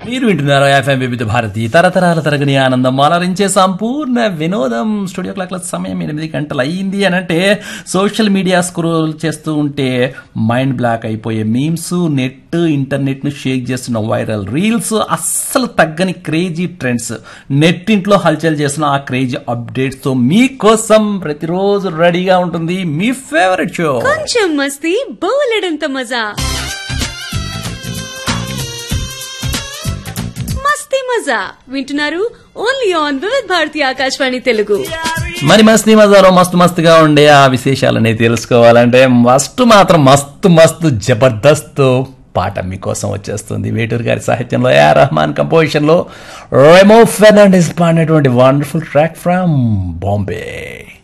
మీరు వింటున్నారు ఎఫ్ఎం వివిధ భారతి తరతరాల తరగని ఆనందం అలరించే సంపూర్ణ వినోదం స్టూడియో క్లాక్ల సమయం ఎనిమిది గంటలు అయ్యింది అని అంటే సోషల్ మీడియా స్క్రోల్ చేస్తూ ఉంటే మైండ్ బ్లాక్ అయిపోయే మీమ్స్ నెట్ ఇంటర్నెట్ ను షేక్ చేస్తున్న వైరల్ రీల్స్ అస్సలు తగ్గని క్రేజీ ట్రెండ్స్ నెట్ ఇంట్లో హల్చల్ చేస్తున్న ఆ క్రేజీ అప్డేట్స్ తో మీకోసం ప్రతిరోజు రెడీగా ఉంటుంది మీ ఫేవరెట్ షో కొంచెం మస్తీ బోలెడంత మజా మస్తీ మజా వింటున్నారు ఓన్లీ ఆన్ వివిధ్ భారతి ఆకాశవాణి తెలుగు మరి మస్తీ మజాలో మస్తు మస్తుగా ఉండే ఆ విశేషాలని తెలుసుకోవాలంటే మస్తు మాత్రం మస్తు మస్తు జబర్దస్త్ పాట మీకోసం వచ్చేస్తుంది వేటూరు గారి సాహిత్యంలో ఏ రహమాన్ కంపోజిషన్ లో రెమో ఫెర్నాండెస్ పాడినటువంటి వండర్ఫుల్ ట్రాక్ ఫ్రమ్ బాంబే